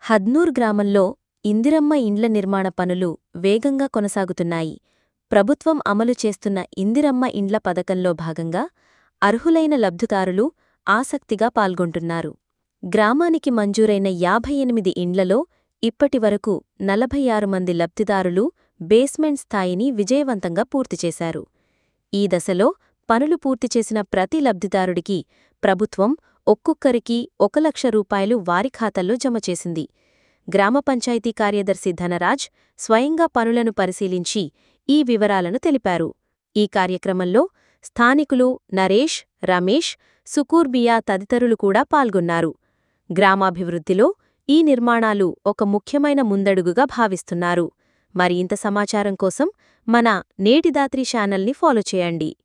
హద్నూర్ గ్రామంలో ఇందిరమ్మ ఇండ్ల నిర్మాణ పనులు వేగంగా కొనసాగుతున్నాయి ప్రభుత్వం అమలు చేస్తున్న ఇందిరమ్మ ఇండ్ల పథకంలో భాగంగా అర్హులైన లబ్ధిదారులు ఆసక్తిగా పాల్గొంటున్నారు గ్రామానికి మంజూరైన యాభై ఎనిమిది ఇండ్లలో ఇప్పటివరకు నలభై ఆరు మంది లబ్ధిదారులు బేస్మెంట్ స్థాయిని విజయవంతంగా పూర్తిచేశారు ఈ దశలో పనులు పూర్తి చేసిన ప్రతి లబ్ధిదారుడికి ప్రభుత్వం ఒక్కొక్కరికి ఒక లక్ష రూపాయలు వారి ఖాతాల్లో జమ చేసింది గ్రామ పంచాయతీ కార్యదర్శి ధనరాజ్ స్వయంగా పనులను పరిశీలించి ఈ వివరాలను తెలిపారు ఈ కార్యక్రమంలో స్థానికులు నరేష్ రమేష్ సుకూర్బియా తదితరులు కూడా పాల్గొన్నారు గ్రామాభివృద్ధిలో ఈ నిర్మాణాలు ఒక ముఖ్యమైన ముందడుగుగా భావిస్తున్నారు మరింత సమాచారం కోసం మన నేటిదాత్రి ఛానల్ని ఫాలో చేయండి